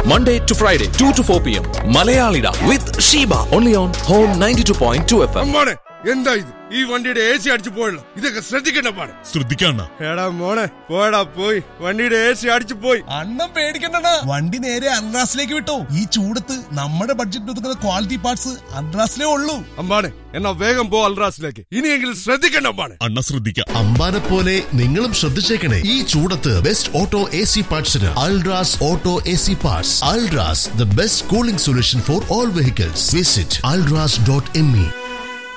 Monday to Friday, 2 to 4 p.m. Malayalida with Sheba. Only on Home 92.2 FM. മോനെ എന്താ ഇത് ഈ വണ്ടിയുടെ എ സി അടിച്ചു പോയല്ലോ ഇതൊക്കെ ശ്രദ്ധിക്കണ്ട പാടെ ശ്രദ്ധിക്കണ്ണ എടാ മോനെ പോടാ പോയി വണ്ടിയുടെ എ സി അടിച്ചു പോയി അണ്ണം പേടിക്കണ്ട വണ്ടി നേരെ അൺറാസിലേക്ക് വിട്ടോ ഈ ചൂടത്ത് നമ്മുടെ ബഡ്ജറ്റ് ഒതുക്കുന്ന ക്വാളിറ്റി പാർട്സ് അൺറാസിലേ ഉള്ളൂ അമ്പാനെ എന്നാ വേഗം പോ അൽറാസിലേക്ക് ഇനിയെങ്കിലും ശ്രദ്ധിക്കണ്ട അമ്പാനെ അണ്ണ ശ്രദ്ധിക്കാം അമ്പാനെ പോലെ നിങ്ങളും ശ്രദ്ധിച്ചേക്കണേ ഈ ചൂടത്ത് ബെസ്റ്റ് ഓട്ടോ എ സി പാർട്സിന് Ultras auto A C parts Ultras the best cooling solution for all vehicles visit Ultras dot M E